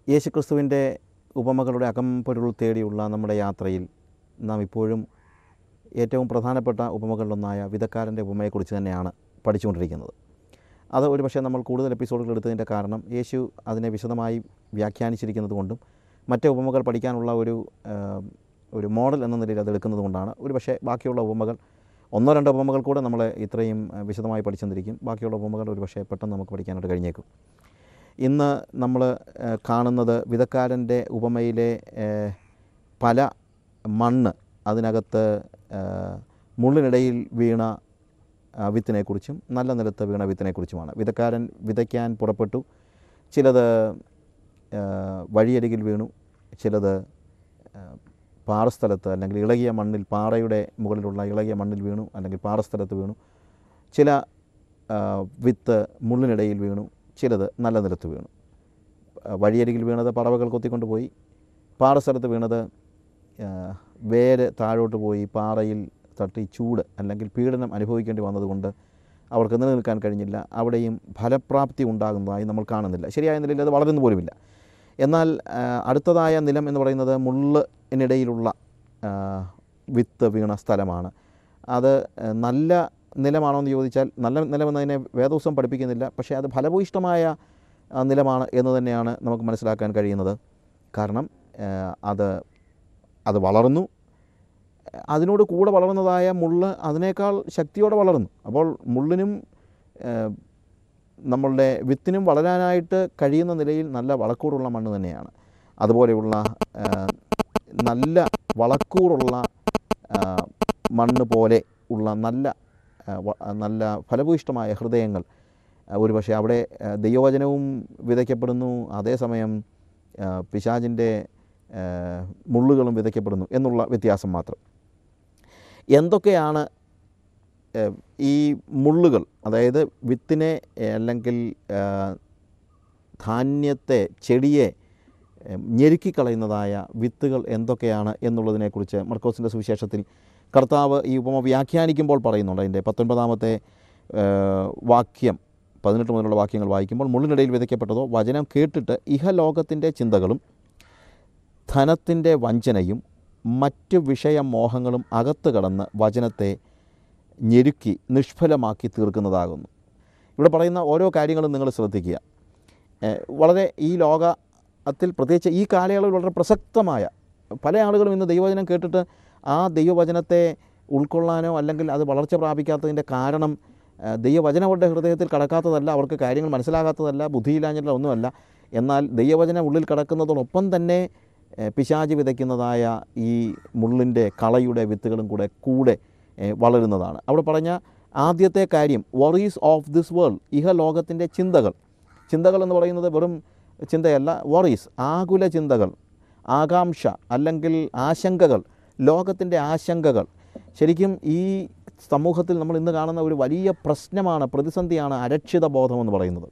യേശുക്രിസ്തുവിൻ്റെ ഉപമകളുടെ അകംപൊരുൾ തേടിയുള്ള നമ്മുടെ യാത്രയിൽ നാം ഇപ്പോഴും ഏറ്റവും പ്രധാനപ്പെട്ട ഉപമകളിലൊന്നായ വിധക്കാരൻ്റെ ഉപമയെക്കുറിച്ച് തന്നെയാണ് പഠിച്ചുകൊണ്ടിരിക്കുന്നത് അത് ഒരു പക്ഷേ നമ്മൾ കൂടുതൽ എപ്പിസോഡുകൾ എടുത്തതിൻ്റെ കാരണം യേശു അതിനെ വിശദമായി വ്യാഖ്യാനിച്ചിരിക്കുന്നത് കൊണ്ടും മറ്റ് ഉപമകൾ പഠിക്കാനുള്ള ഒരു ആ, ഒരു മോഡൽ എന്ന നിലയിൽ അത് എടുക്കുന്നത് കൊണ്ടാണ് ഒരു പക്ഷേ ബാക്കിയുള്ള ഉപമകൾ ഒന്നോ രണ്ടോ ഉപമകൾ കൂടെ നമ്മൾ ഇത്രയും ആ, വിശദമായി പഠിച്ചെന്നിരിക്കും ബാക്കിയുള്ള ഉപമകൾ ഒരു പക്ഷേ പെട്ടെന്ന് നമുക്ക് പഠിക്കാനായിട്ട് കഴിഞ്ഞേക്കും ഇന്ന് നമ്മൾ കാണുന്നത് വിധക്കാരൻ്റെ ഉപമയിലെ ആ, പല മണ്ണ് അതിനകത്ത് ആ, മുള്ളിനിടയിൽ വീണ ആ, വിത്തിനെക്കുറിച്ചും നല്ല നിലത്ത് വീണ വിത്തിനെക്കുറിച്ചുമാണ് വിതക്കാരൻ വിതയ്ക്കാൻ പുറപ്പെട്ടു ചിലത് ആ, വഴിയരികിൽ വീണു ചിലത് ആ, പാറസ്ഥലത്ത് അല്ലെങ്കിൽ ഇളകിയ മണ്ണിൽ പാറയുടെ മുകളിലുള്ള ഇളകിയ മണ്ണിൽ വീണു അല്ലെങ്കിൽ പാറസ്ഥലത്ത് വീണു ചില ആ, വിത്ത് മുള്ളിനിടയിൽ വീണു ചിലത് നല്ല നിലത്ത് വീണു ആ, വഴിയരികിൽ വീണത് പറവകൾ കൊത്തിക്കൊണ്ട് പോയി പാറസ്ഥലത്ത് വീണത് ആ, വേര് താഴോട്ട് പോയി പാറയിൽ തട്ടി ചൂട് അല്ലെങ്കിൽ പീഡനം അനുഭവിക്കേണ്ടി വന്നതുകൊണ്ട് അവർക്ക് നിലനിൽക്കാൻ കഴിഞ്ഞില്ല അവിടെയും ഫലപ്രാപ്തി ഉണ്ടാകുന്നതായി നമ്മൾ കാണുന്നില്ല ശരിയായ നിലയിൽ അത് വളരുന്നു പോലുമില്ല എന്നാൽ ആ, അടുത്തതായ നിലം എന്ന് പറയുന്നത് മുള്ളിനിടയിലുള്ള ആ, വിത്ത് വീണ സ്ഥലമാണ് അത് ആ, നല്ല നിലമാണോ എന്ന് ചോദിച്ചാൽ നല്ല നിലമെന്നതിനെ വേദോത്സവം പഠിപ്പിക്കുന്നില്ല പക്ഷേ അത് ഫലഭൂയിഷ്ടമായ ആ, നിലമാണ് എന്ന് തന്നെയാണ് നമുക്ക് മനസ്സിലാക്കാൻ കഴിയുന്നത് കാരണം ആ, അത് അത് വളർന്നു അതിനോട് കൂടെ വളർന്നതായ മുള്ള് അതിനേക്കാൾ ശക്തിയോടെ വളർന്നു അപ്പോൾ മുള്ളിനും ഏഹ്, നമ്മളുടെ വിത്തിനും വളരാനായിട്ട് കഴിയുന്ന നിലയിൽ നല്ല വളക്കൂറുള്ള മണ്ണ് തന്നെയാണ് അതുപോലെയുള്ള ഏഹ്, നല്ല വളക്കൂറുള്ള ഏഹ്, മണ്ണ് പോലെ ഉള്ള നല്ല ഏഹ്, വ- നല്ല ഫലഭൂയിഷ്ടമായ ഹൃദയങ്ങൾ ഏഹ്, ഒരുപക്ഷെ അവിടെ ഏഹ്, ദൈവവചനവും വിതയ്ക്കപ്പെടുന്നു അതേസമയം ഏഹ്, പിശാചിൻ്റെ ഏഹ്, മുള്ളുകളും വിതയ്ക്കപ്പെടുന്നു എന്നുള്ള വ്യത്യാസം മാത്രം എന്തൊക്കെയാണ് ഏഹ്, ഈ മുള്ളുകൾ അതായത് വിത്തിനെ ഏഹ്, അല്ലെങ്കിൽ ഏഹ്, ധാന്യത്തെ ചെടിയെ ഏഹ്, ഞെരുക്കിക്കളയുന്നതായ വിത്തുകൾ എന്തൊക്കെയാണ് എന്നുള്ളതിനെക്കുറിച്ച് മർക്കോസിൻ്റെ സുവിശേഷത്തിൽ കർത്താവ് ഈ ഉപമ വ്യാഖ്യാനിക്കുമ്പോൾ പറയുന്നുണ്ട് അതിൻ്റെ പത്തൊൻപതാമത്തെ ഏഹ്, വാക്യം പതിനെട്ട് മുതലുള്ള വാക്യങ്ങൾ വായിക്കുമ്പോൾ മുള്ളിനിടയിൽ വിതയ്ക്കപ്പെട്ടതോ വചനം കേട്ടിട്ട് ഇഹലോകത്തിൻ്റെ ചിന്തകളും ധനത്തിൻ്റെ വഞ്ചനയും മറ്റ് വിഷയമോഹങ്ങളും അകത്ത് കടന്ന് വചനത്തെ ഞെരുക്കി നിഷ്ഫലമാക്കി തീർക്കുന്നതാകുന്നു ഇവിടെ പറയുന്ന ഓരോ കാര്യങ്ങളും നിങ്ങൾ ശ്രദ്ധിക്കുക ഏഹ് വളരെ ഈ ലോകത്തിൽ പ്രത്യേകിച്ച് ഈ കാലയളവിൽ വളരെ പ്രസക്തമായ പല ആളുകളും ഇന്ന് ദൈവവചനം കേട്ടിട്ട് ആ ദൈവവചനത്തെ ഉൾക്കൊള്ളാനോ അല്ലെങ്കിൽ അത് വളർച്ച പ്രാപിക്കാത്തതിൻ്റെ കാരണം ഏഹ് ദൈവവചനം അവരുടെ ഹൃദയത്തിൽ കടക്കാത്തതല്ല അവർക്ക് കാര്യങ്ങൾ മനസ്സിലാകാത്തതല്ല ബുദ്ധിയില്ലാഞ്ഞിട്ടുള്ള ഒന്നുമല്ല എന്നാൽ ദൈവവചനം ഉള്ളിൽ കടക്കുന്നതോടൊപ്പം തന്നെ ഏഹ് പിശാച് വിതയ്ക്കുന്നതായ ഈ മുള്ളിൻ്റെ കളയുടെ വിത്തുകളും കൂടെ കൂടെ ഏഹ് വളരുന്നതാണ് അവിടെ പറഞ്ഞ ആദ്യത്തെ കാര്യം വറീസ് ഓഫ് ദിസ് വേൾഡ് ഇഹ ലോകത്തിൻ്റെ ചിന്തകൾ ചിന്തകൾ എന്ന് പറയുന്നത് വെറും ചിന്തയല്ല വറീസ് ആകുല ചിന്തകൾ ആകാംക്ഷ അല്ലെങ്കിൽ ആശങ്കകൾ ലോകത്തിൻ്റെ ആശങ്കകൾ ശരിക്കും ഈ സമൂഹത്തിൽ നമ്മൾ ഇന്ന് കാണുന്ന ഒരു വലിയ പ്രശ്നമാണ് പ്രതിസന്ധിയാണ് അരക്ഷിത ബോധം എന്ന് പറയുന്നത്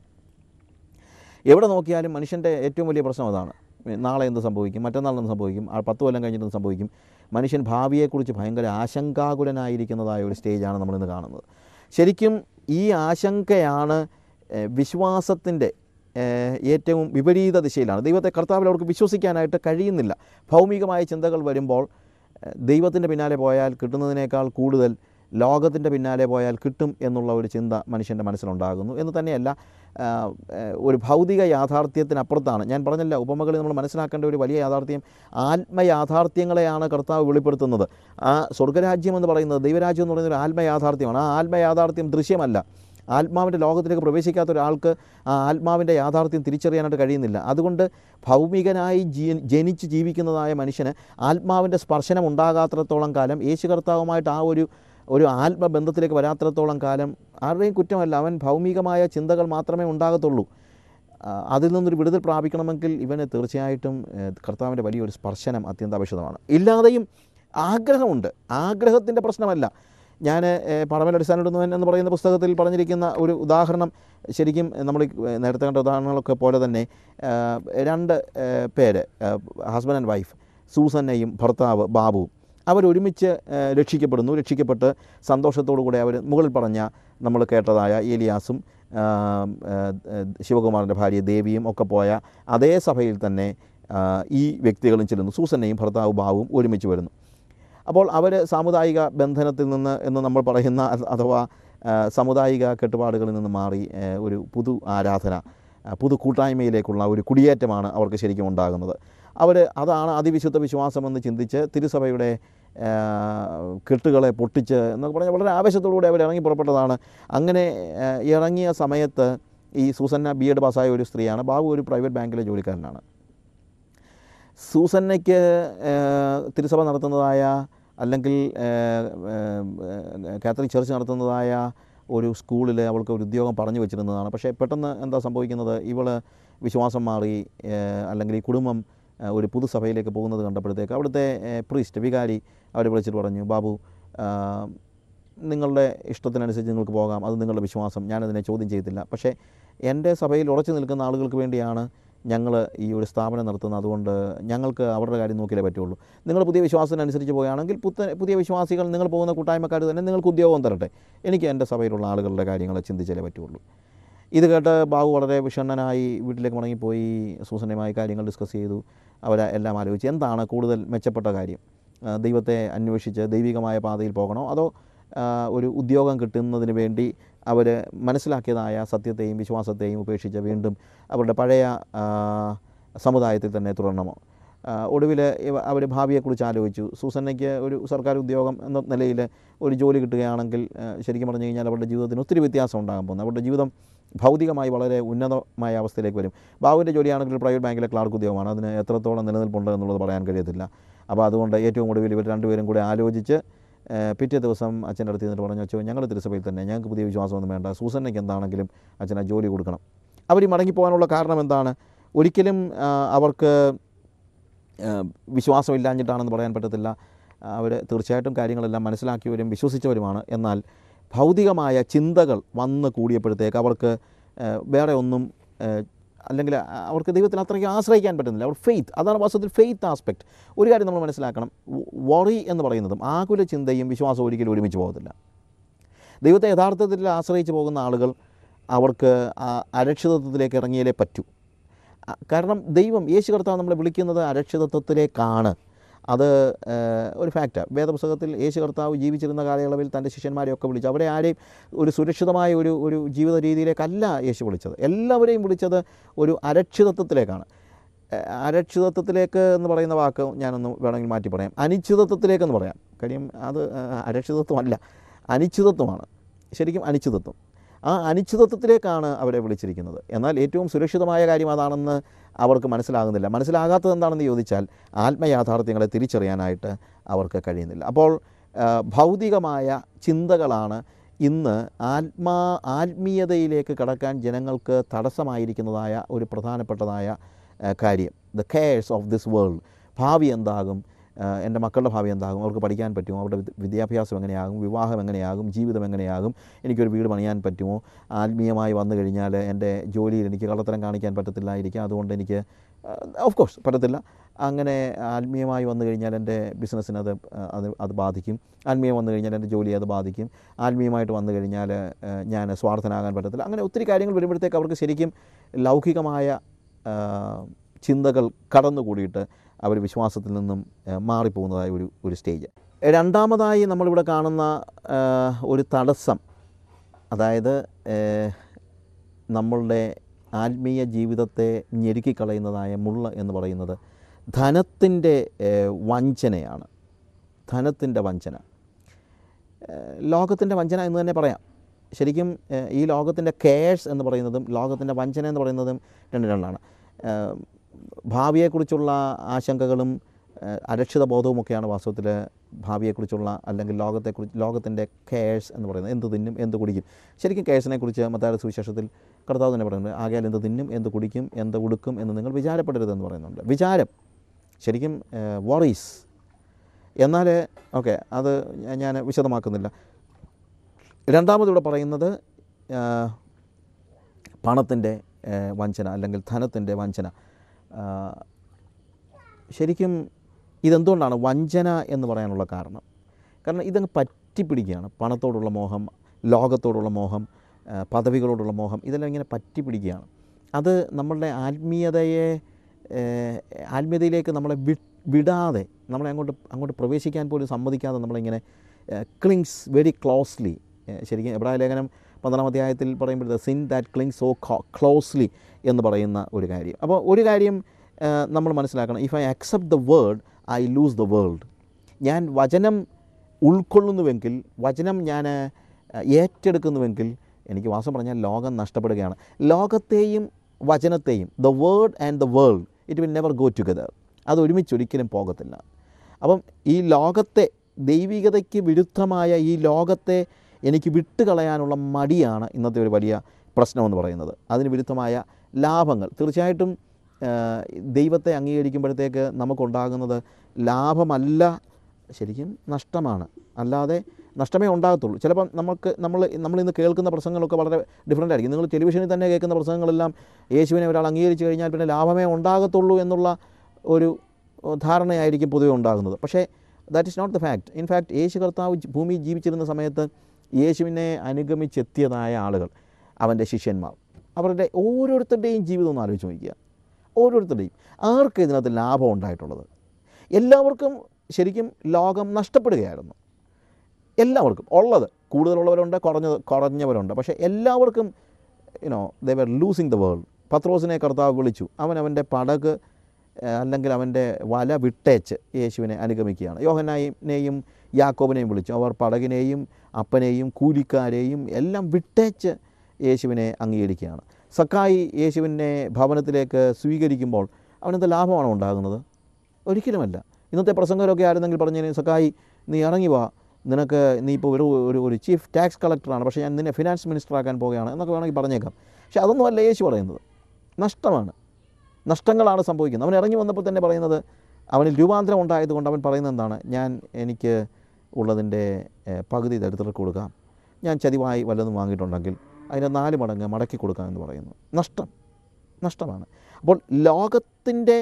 എവിടെ നോക്കിയാലും മനുഷ്യൻ്റെ ഏറ്റവും വലിയ പ്രശ്നം അതാണ് നാളെ എന്ത് സംഭവിക്കും മറ്റന്നാൾ എന്ത് സംഭവിക്കും ആ പത്ത് കൊല്ലം കഴിഞ്ഞിട്ട് എന്ത് സംഭവിക്കും മനുഷ്യൻ ഭാവിയെക്കുറിച്ച് ഭയങ്കര ആശങ്കാകുലനായിരിക്കുന്നതായ ഒരു സ്റ്റേജാണ് നമ്മളിന്ന് കാണുന്നത് ശരിക്കും ഈ ആശങ്കയാണ് ഏഹ്, വിശ്വാസത്തിൻ്റെ ഏഹ്, ഏറ്റവും വിപരീത ദിശയിലാണ് ദൈവത്തെ കർത്താവിൽ അവർക്ക് വിശ്വസിക്കാനായിട്ട് കഴിയുന്നില്ല ഭൗമികമായ ചിന്തകൾ വരുമ്പോൾ ഏഹ്, ദൈവത്തിൻ്റെ പിന്നാലെ പോയാൽ കിട്ടുന്നതിനേക്കാൾ കൂടുതൽ ലോകത്തിൻ്റെ പിന്നാലെ പോയാൽ കിട്ടും എന്നുള്ള ഒരു ചിന്ത മനുഷ്യൻ്റെ മനസ്സിലുണ്ടാകുന്നു എന്ന് തന്നെയല്ല ആ, ഏഹ്, ഒരു ഭൗതിക യാഥാർത്ഥ്യത്തിനപ്പുറത്താണ് ഞാൻ പറഞ്ഞില്ല ഉപമകളിൽ നമ്മൾ മനസ്സിലാക്കേണ്ട ഒരു വലിയ യാഥാർത്ഥ്യം ആത്മയാഥാർത്ഥ്യങ്ങളെയാണ് കർത്താവ് വെളിപ്പെടുത്തുന്നത് ആ സ്വർഗരാജ്യം എന്ന് പറയുന്നത് ദൈവരാജ്യം എന്ന് പറയുന്നത് ഒരു ആത്മയാഥാർത്ഥ്യമാണ് ആ ആത്മയാഥാർത്ഥ്യം ദൃശ്യമല്ല ആത്മാവിൻ്റെ ലോകത്തിലേക്ക് പ്രവേശിക്കാത്ത ഒരാൾക്ക് ആ ആത്മാവിൻ്റെ യാഥാർത്ഥ്യം തിരിച്ചറിയാനായിട്ട് കഴിയുന്നില്ല അതുകൊണ്ട് ഭൗമികനായി ജീ- ജനിച്ച് ജീവിക്കുന്നതായ മനുഷ്യന് ആത്മാവിൻ്റെ സ്പർശനം ഉണ്ടാകാത്തിടത്തോളം കാലം യേശു കർത്താവുമായിട്ട് ആ ഒരു ഒരു ആത്മബന്ധത്തിലേക്ക് വരാത്തിടത്തോളം കാലം ആരുടെയും കുറ്റമല്ല അവൻ ഭൗമികമായ ചിന്തകൾ മാത്രമേ ഉണ്ടാകത്തുള്ളൂ ആ, അതിൽ നിന്നൊരു വിടുതൽ പ്രാപിക്കണമെങ്കിൽ ഇവന് തീർച്ചയായിട്ടും ഏഹ്, കർത്താവിൻ്റെ വലിയൊരു സ്പർശനം അത്യന്താപേക്ഷിതമാണ് ഇല്ലാതെയും ആഗ്രഹമുണ്ട് ആഗ്രഹത്തിൻ്റെ പ്രശ്നമല്ല ഞാൻ പടമൽ അടിസ്ഥാനപ്പെടുന്നവൻ എന്ന് പറയുന്ന പുസ്തകത്തിൽ പറഞ്ഞിരിക്കുന്ന ഒരു ഉദാഹരണം ശരിക്കും നമ്മൾ ഈ, ഏഹ്, നേരത്തെ കണ്ട ഉദാഹരണങ്ങളൊക്കെ പോലെ തന്നെ ആ, രണ്ട് ഏഹ്, പേര് ഹസ്ബൻഡ് ആൻഡ് വൈഫ് സൂസന്നയും ഭർത്താവ് ബാബുവും അവരൊരുമിച്ച് ഏഹ്, രക്ഷിക്കപ്പെടുന്നു രക്ഷിക്കപ്പെട്ട് സന്തോഷത്തോടു കൂടെ അവർ മുകളിൽ പറഞ്ഞ നമ്മൾ കേട്ടതായ ഏലിയാസും ആ, ആ, ശിവകുമാറിൻ്റെ ഭാര്യ ദേവിയും ഒക്കെ പോയ അതേ സഭയിൽ തന്നെ ആ, ഈ വ്യക്തികളും ചെല്ലുന്നു സൂസന്നയും ഭർത്താവ് ബാവും ഒരുമിച്ച് വരുന്നു അപ്പോൾ അവർ സാമുദായിക ബന്ധനത്തിൽ നിന്ന് എന്ന് നമ്മൾ പറയുന്ന അ- അഥവാ ആ, സാമുദായിക കെട്ടുപാടുകളിൽ നിന്ന് മാറി ആ, ഒരു പുതു ആരാധന ആ, പുതു കൂട്ടായ്മയിലേക്കുള്ള ഒരു കുടിയേറ്റമാണ് അവർക്ക് ശരിക്കും ഉണ്ടാകുന്നത് അവർ അതാണ് അതിവിശുദ്ധ വിശ്വാസമെന്ന് ചിന്തിച്ച് തിരുസഭയുടെ ആ, കെട്ടുകളെ പൊട്ടിച്ച് എന്നൊക്കെ പറഞ്ഞാൽ വളരെ ആവേശത്തോടുകൂടി അവർ ഇറങ്ങി പുറപ്പെട്ടതാണ് അങ്ങനെ ആ, ഇറങ്ങിയ സമയത്ത് ഈ സൂസന്ന ബി എഡ് പാസ്സായ ഒരു സ്ത്രീയാണ് ബാബു ഒരു പ്രൈവറ്റ് ബാങ്കിലെ ജോലിക്കാരനാണ് സൂസന്നയ്ക്ക് ഏഹ്, തിരുസഭ നടത്തുന്നതായ അല്ലെങ്കിൽ ഏഹ്, ഏഹ്, കാത്തലിക് ചർച്ച് നടത്തുന്നതായ ഒരു സ്കൂളിൽ അവൾക്ക് ഒരു ഉദ്യോഗം പറഞ്ഞു വെച്ചിരുന്നതാണ് പക്ഷേ പെട്ടെന്ന് എന്താ സംഭവിക്കുന്നത് ഇവൾ വിശ്വാസം മാറി ഏഹ്, അല്ലെങ്കിൽ ഈ കുടുംബം ഏഹ്, ഒരു പുതുസഭയിലേക്ക് പോകുന്നത് കണ്ടപ്പോഴത്തേക്ക് അവിടുത്തെ പ്രീസ്റ്റ് വികാരി അവരെ വിളിച്ചിട്ട് പറഞ്ഞു ബാബു ആഹ്, നിങ്ങളുടെ ഇഷ്ടത്തിനനുസരിച്ച് നിങ്ങൾക്ക് പോകാം അത് നിങ്ങളുടെ വിശ്വാസം ഞാനതിനെ ചോദ്യം ചെയ്തില്ല പക്ഷേ എൻ്റെ സഭയിൽ ഉറച്ചു നിൽക്കുന്ന ആളുകൾക്ക് വേണ്ടിയാണ് ഞങ്ങൾ ഈ ഒരു സ്ഥാപനം നടത്തുന്നത് അതുകൊണ്ട് ഞങ്ങൾക്ക് അവരുടെ കാര്യം നോക്കിയേ പറ്റുള്ളൂ നിങ്ങൾ പുതിയ വിശ്വാസത്തിനനുസരിച്ച് പോവുകയാണെങ്കിൽ പുത്ത പുതിയ വിശ്വാസികൾ നിങ്ങൾ പോകുന്ന കൂട്ടായ്മക്കാർ തന്നെ നിങ്ങൾക്ക് ഉദ്യോഗം തരട്ടെ എനിക്ക് എൻ്റെ സഭയിലുള്ള ആളുകളുടെ കാര്യങ്ങൾ ചിന്തിച്ചാലേ പറ്റുള്ളൂ ഇത് കേട്ട് ബാബു വളരെ വിഷണ്ണനായി വീട്ടിലേക്ക് മടങ്ങിപ്പോയി സൂസനയുമായി കാര്യങ്ങൾ ഡിസ്കസ് ചെയ്തു അവരെ എല്ലാം ആലോചിച്ച് എന്താണ് കൂടുതൽ മെച്ചപ്പെട്ട കാര്യം ആ, ദൈവത്തെ അന്വേഷിച്ച് ദൈവികമായ പാതയിൽ പോകണോ അതോ ആ, ഒരു ഉദ്യോഗം കിട്ടുന്നതിന് വേണ്ടി അവർ മനസ്സിലാക്കിയതായ സത്യത്തെയും വിശ്വാസത്തെയും ഉപേക്ഷിച്ച് വീണ്ടും അവരുടെ പഴയ ആ, സമുദായത്തിൽ തന്നെ തുടരണമോ ഒടുവിൽ അവർ ഭാവിയെക്കുറിച്ച് ആലോചിച്ചു സൂസന്നയ്ക്ക് ഒരു സർക്കാർ ഉദ്യോഗം എന്ന നിലയിൽ ഒരു ജോലി കിട്ടുകയാണെങ്കിൽ ആ, ശരിക്കും പറഞ്ഞു കഴിഞ്ഞാൽ അവരുടെ ജീവിതത്തിന് ഒത്തിരി വ്യത്യാസം ഉണ്ടാകാൻ പോകുന്നു അവരുടെ ജീവിതം ഭൗതികമായി വളരെ ഉന്നതമായ അവസ്ഥയിലേക്ക് വരും ബാബുവിൻ്റെ ജോലിയാണെങ്കിൽ ഒരു പ്രൈവറ്റ് ബാങ്കിലെ ക്ലാർക്ക് ഉദ്യോഗമാണ് അതിന് എത്രത്തോളം നിലനിൽപ്പുണ്ട് എന്നുള്ളത് പറയാൻ കഴിയത്തില്ല അപ്പോൾ അതുകൊണ്ട് ഏറ്റവും ഒടുവിൽ ഇവർ രണ്ടുപേരും കൂടെ ആലോചിച്ച് ഏഹ്, പിറ്റേ ദിവസം അച്ഛൻ്റെ അടുത്ത് നിന്നിട്ട് പറഞ്ഞു അച്ഛോ ഞങ്ങൾ തിരുസഭയിൽ തന്നെ ഞങ്ങൾക്ക് പുതിയ വിശ്വാസമൊന്നും വേണ്ട സൂസന്നയ്ക്ക് എന്താണെങ്കിലും അച്ഛൻ ആ ജോലി കൊടുക്കണം അവർ ഈ മടങ്ങിപ്പോകാനുള്ള കാരണം എന്താണ് ഒരിക്കലും ആ, അവർക്ക് ഏഹ്, വിശ്വാസമില്ലാഞ്ഞിട്ടാണെന്ന് പറയാൻ പറ്റത്തില്ല അവർ തീർച്ചയായിട്ടും കാര്യങ്ങളെല്ലാം മനസ്സിലാക്കിയവരും വിശ്വസിച്ചവരുമാണ് എന്നാൽ ഭൗതികമായ ചിന്തകൾ വന്ന് കൂടിയപ്പോഴത്തേക്ക് അവർക്ക് ഏഹ്, വേറെ ഒന്നും ഏഹ്, അല്ലെങ്കിൽ അ- അവർക്ക് ദൈവത്തിൽ അത്രയ്ക്ക് ആശ്രയിക്കാൻ പറ്റുന്നില്ല അവർ ഫെയ്ത്ത് അതാണ് വാസ്തവത്തിൽ ഫെയ്ത്ത് ആസ്പെക്റ്റ് ഒരു കാര്യം നമ്മൾ മനസ്സിലാക്കണം വറി എന്ന് പറയുന്നതും ആകുല ചിന്തയും വിശ്വാസവും ഒരിക്കലും ഒരുമിച്ച് പോകത്തില്ല ദൈവത്തെ യഥാർത്ഥത്തിൽ ആശ്രയിച്ച് പോകുന്ന ആളുകൾ അവർക്ക് ആ അരക്ഷിതത്വത്തിലേക്ക് ഇറങ്ങിയാലേ പറ്റൂ ആ, കാരണം ദൈവം യേശു കർത്താവ് നമ്മളെ വിളിക്കുന്നത് അരക്ഷിതത്വത്തിലേക്കാണ് അത് ഏഹ്, ഒരു ഫാക്റ്റാണ് വേദപുസ്തകത്തിൽ യേശു കർത്താവ് ജീവിച്ചിരുന്ന കാലയളവിൽ തൻ്റെ ശിഷ്യന്മാരെയൊക്കെ വിളിച്ചു അവരെ ആരെയും ഒരു സുരക്ഷിതമായ ഒരു ഒരു ജീവിത രീതിയിലേക്കല്ല യേശു വിളിച്ചത് എല്ലാവരെയും വിളിച്ചത് ഒരു അരക്ഷിതത്വത്തിലേക്കാണ് ഏഹ്, അരക്ഷിതത്വത്തിലേക്ക് എന്ന് പറയുന്ന വാക്ക് ഞാനൊന്ന് വേണമെങ്കിൽ മാറ്റി പറയാം അനിശ്ചിതത്വത്തിലേക്കെന്ന് പറയാം കാര്യം അത് ഏഹ്, അരക്ഷിതത്വമല്ല അനിശ്ചിതത്വമാണ് ശരിക്കും അനിശ്ചിതത്വം ആ അനിശ്ചിതത്വത്തിലേക്കാണ് അവരെ വിളിച്ചിരിക്കുന്നത് എന്നാൽ ഏറ്റവും സുരക്ഷിതമായ കാര്യം അതാണെന്ന് അവർക്ക് മനസ്സിലാകുന്നില്ല മനസ്സിലാകാത്തത് എന്താണെന്ന് ചോദിച്ചാൽ ആത്മയാഥാർത്ഥ്യങ്ങളെ തിരിച്ചറിയാനായിട്ട് അവർക്ക് കഴിയുന്നില്ല അപ്പോൾ ആ, ഭൗതികമായ ചിന്തകളാണ് ഇന്ന് ആത്മാ ആത്മീയതയിലേക്ക് കടക്കാൻ ജനങ്ങൾക്ക് തടസ്സമായിരിക്കുന്നതായ ഒരു പ്രധാനപ്പെട്ടതായ ആ, കാര്യം the cares of this world ഭാവി എന്താകും ആ, എൻ്റെ മക്കളുടെ ഭാവി എന്താകും അവർക്ക് പഠിക്കാൻ പറ്റുമോ അവരുടെ വിദ്യ- വിദ്യാഭ്യാസം എങ്ങനെയാകും വിവാഹം എങ്ങനെയാകും ജീവിതം എങ്ങനെയാകും എനിക്കൊരു വീട് പണിയാൻ പറ്റുമോ ആത്മീയമായി വന്നു കഴിഞ്ഞാൽ എൻ്റെ ജോലിയിൽ എനിക്ക് കള്ളത്തരം കാണിക്കാൻ പറ്റത്തില്ലായിരിക്കും അതുകൊണ്ട് എനിക്ക് ഓഫ് കോഴ്സ് പറ്റത്തില്ല അങ്ങനെ ആത്മീയമായി വന്നു കഴിഞ്ഞാൽ എൻ്റെ ബിസിനസ്സിന് അത് ആ, അത് അത് ബാധിക്കും ആത്മീയം വന്നു കഴിഞ്ഞാൽ എൻ്റെ ജോലിയെ അത് ബാധിക്കും ആത്മീയമായിട്ട് വന്നു കഴിഞ്ഞാൽ ആ, ഞാൻ സ്വാർത്ഥനാകാൻ പറ്റത്തില്ല അങ്ങനെ ഒത്തിരി കാര്യങ്ങൾ വരുമ്പോഴത്തേക്ക് അവർക്ക് ശരിക്കും ലൗകികമായ ആ, ചിന്തകൾ കടന്നുകൂടിയിട്ട് അവർ വിശ്വാസത്തിൽ നിന്നും ആ, മാറിപ്പോകുന്നതായ ഒരു ഒരു സ്റ്റേജ് രണ്ടാമതായി നമ്മളിവിടെ കാണുന്ന ആ, ഒരു തടസ്സം അതായത് ഏ, നമ്മളുടെ ആത്മീയ ജീവിതത്തെ ഞെരുക്കിക്കളയുന്നതായ മുള്ള എന്ന് പറയുന്നത് ധനത്തിൻ്റെ വഞ്ചനയാണ് ധനത്തിൻ്റെ വഞ്ചന ലോകത്തിൻ്റെ വഞ്ചന എന്ന് തന്നെ പറയാം ശരിക്കും ഏഹ്, ഈ ലോകത്തിൻ്റെ കെയർസ് എന്ന് പറയുന്നതും ലോകത്തിൻ്റെ വഞ്ചന എന്ന് പറയുന്നതും രണ്ട് രണ്ടാണ് ഏഹ്, ഭാവിയെക്കുറിച്ചുള്ള ആശങ്കകളും ഏഹ്, അരക്ഷിത ബോധവുമൊക്കെയാണ് വാസ്തവത്തിൽ ഭാവിയെക്കുറിച്ചുള്ള അല്ലെങ്കിൽ ലോകത്തെക്കുറിച്ച് ലോകത്തിൻ്റെ കെയർസ് എന്ന് പറയുന്നത് എന്ത് തിന്നും എന്ത് കുടിക്കും ശരിക്കും കെയർസിനെ കുറിച്ച് മത്തായ സുവിശേഷത്തിൽ കർത്താവ് തന്നെ പറയുന്നുണ്ട് ആകയാൽ എന്ത് തിന്നും എന്ത് കുടിക്കും എന്ത് ഉടുക്കും എന്ന് നിങ്ങൾ വിചാരപ്പെടരുതെന്ന് പറയുന്നുണ്ട് വിചാരം ശരിക്കും വറീസ് എന്നാൽ ഓക്കെ അത് ഞാൻ വിശദമാക്കുന്നില്ല രണ്ടാമതിവിടെ പറയുന്നത് ആ, പണത്തിൻ്റെ ആ, വഞ്ചന അല്ലെങ്കിൽ ധനത്തിൻ്റെ വഞ്ചന ആ, ശരിക്കും ഇതെന്തുകൊണ്ടാണ് വഞ്ചന എന്ന് പറയാനുള്ള കാരണം കാരണം ഇതങ്ങ് പറ്റിപ്പിടിക്കുകയാണ് പണത്തോടുള്ള മോഹം ലോകത്തോടുള്ള മോഹം ആ, പദവികളോടുള്ള മോഹം ഇതെല്ലാം ഇങ്ങനെ പറ്റി പിടിക്കുകയാണ് അത് നമ്മളുടെ ആത്മീയതയെ ഏഹ്, ആത്മീയതയിലേക്ക് നമ്മളെ വി വിടാതെ നമ്മളെ അങ്ങോട്ട് അങ്ങോട്ട് പ്രവേശിക്കാൻ പോലും സമ്മതിക്കാതെ നമ്മളിങ്ങനെ ക്ലിങ്സ് വെരി ക്ലോസ്ലി ശരിക്കും എബ്രായ ലേഖനം പന്ത്രണ്ടാം അധ്യായത്തിൽ പറയുമ്പോൾ sin that cling so closely എന്ന് പറയുന്ന ഒരു കാര്യം അപ്പോൾ ഒരു കാര്യം ഏഹ്, നമ്മൾ മനസ്സിലാക്കണം if I accept the word I lose the world ഞാൻ വചനം ഉൾക്കൊള്ളുന്നുവെങ്കിൽ വചനം ഞാൻ ഏഹ്, ഏറ്റെടുക്കുന്നുവെങ്കിൽ എനിക്ക് വാസം പറഞ്ഞാൽ ലോകം നഷ്ടപ്പെടുകയാണ് ലോകത്തെയും വചനത്തെയും the word and the world it will never go together അത് ഒരുമിച്ച് ഒരിക്കലും പോകത്തില്ല അപ്പം ഈ ലോകത്തെ ദൈവികതയ്ക്ക് വിരുദ്ധമായ ഈ ലോകത്തെ എനിക്ക് വിട്ടുകളയാനുള്ള മടിയാണ് ഇന്നത്തെ ഒരു വലിയ പ്രശ്നമെന്ന് പറയുന്നത് അതിന് വിരുദ്ധമായ ലാഭങ്ങൾ തീർച്ചയായിട്ടും ആ, ദൈവത്തെ അംഗീകരിക്കുമ്പോഴത്തേക്ക് നമുക്കുണ്ടാകുന്നത് ലാഭമല്ല ശരിക്കും നഷ്ടമാണ് അല്ലാതെ നഷ്ടമേ ഉണ്ടാകത്തുള്ളൂ ചിലപ്പം നമുക്ക് നമ്മൾ നമ്മളിന്ന് കേൾക്കുന്ന പ്രസംഗങ്ങളൊക്കെ വളരെ ഡിഫറൻ്റ് ആയിരിക്കും നിങ്ങൾ ടെലിവിഷനിൽ തന്നെ കേൾക്കുന്ന പ്രസംഗങ്ങളെല്ലാം യേശുവിനെ ഒരാൾ അംഗീകരിച്ച് കഴിഞ്ഞാൽ പിന്നെ ലാഭമേ ഉണ്ടാകത്തുള്ളൂ എന്നുള്ള ഒരു ധാരണയായിരിക്കും പൊതുവെ ഉണ്ടാകുന്നത് പക്ഷേ that is not the fact in fact യേശു കർത്താവ് ജി- ഭൂമിയിൽ ജീവിച്ചിരുന്ന സമയത്ത് യേശുവിനെ അനുഗമിച്ചെത്തിയതായ ആളുകൾ അവൻ്റെ ശിഷ്യന്മാർ അവരുടെ ഓരോരുത്തരുടെയും ജീവിതം ഒന്ന് ആലോചിച്ച് നോക്കുക ഓരോരുത്തരുടെയും ആർക്ക് ഇതിനകത്ത് ലാഭം ഉണ്ടായിട്ടുള്ളത് എല്ലാവർക്കും ശരിക്കും ലോകം നഷ്ടപ്പെടുകയായിരുന്നു എല്ലാവർക്കും ഉള്ളത് കൂടുതലുള്ളവരുണ്ട് കുറഞ്ഞത് കുറഞ്ഞവരുണ്ട് പക്ഷേ എല്ലാവർക്കും you know they were losing the world പത്രോസിനെ കർത്താവ് വിളിച്ചു അവൻ അവൻ്റെ പടക് ഏഹ്, അല്ലെങ്കിൽ അവൻ്റെ വല വിട്ടേച്ച് യേശുവിനെ അനുഗമിക്കുകയാണ് യോഹനായിനെയും യാക്കോബിനെയും വിളിച്ചു അവർ പടകിനെയും അപ്പനെയും കൂലിക്കാരെയും എല്ലാം വിട്ടേച്ച് യേശുവിനെ അംഗീകരിക്കുകയാണ് സക്കായി യേശുവിനെ ഭവനത്തിലേക്ക് സ്വീകരിക്കുമ്പോൾ അവനെന്ത് ലാഭമാണോ ഉണ്ടാകുന്നത് ഒരിക്കലുമല്ല ഇന്നത്തെ പ്രസംഗരൊക്കെ ആയിരുന്നെങ്കിൽ പറഞ്ഞു സക്കായി നീ ഇറങ്ങി വാ നിനക്ക് നീ ഇപ്പോൾ ഒരു ഒരു ഒരു ചീഫ് ടാക്സ് കളക്ടറാണ് പക്ഷേ ഞാൻ നിന്നെ ഫിനാൻസ് മിനിസ്റ്റർ ആക്കാൻ പോവുകയാണ് എന്നൊക്കെ വേണമെങ്കിൽ പറഞ്ഞേക്കാം പക്ഷേ അതൊന്നും അല്ല യേശു പറയുന്നത് നഷ്ടമാണ് നഷ്ടങ്ങളാണ് സംഭവിക്കുന്നത് അവൻ ഇറങ്ങി വന്നപ്പോൾ തന്നെ പറയുന്നത് അവനിൽ രൂപാന്തരം ഉണ്ടായതുകൊണ്ട് അവൻ പറയുന്നത് എന്താണ് ഞാൻ എനിക്ക് ഉള്ളതിൻ്റെ ഏഹ്, പകുതി ഇത് എടുത്തിട്ട് കൊടുക്കാം ഞാൻ ചതിവായി വല്ലതും വാങ്ങിയിട്ടുണ്ടെങ്കിൽ അതിൻ്റെ നാല് മടങ്ങ് മടക്കി കൊടുക്കാം എന്ന് പറയുന്നു നഷ്ടം നഷ്ടമാണ് അപ്പോൾ ലോകത്തിൻ്റെ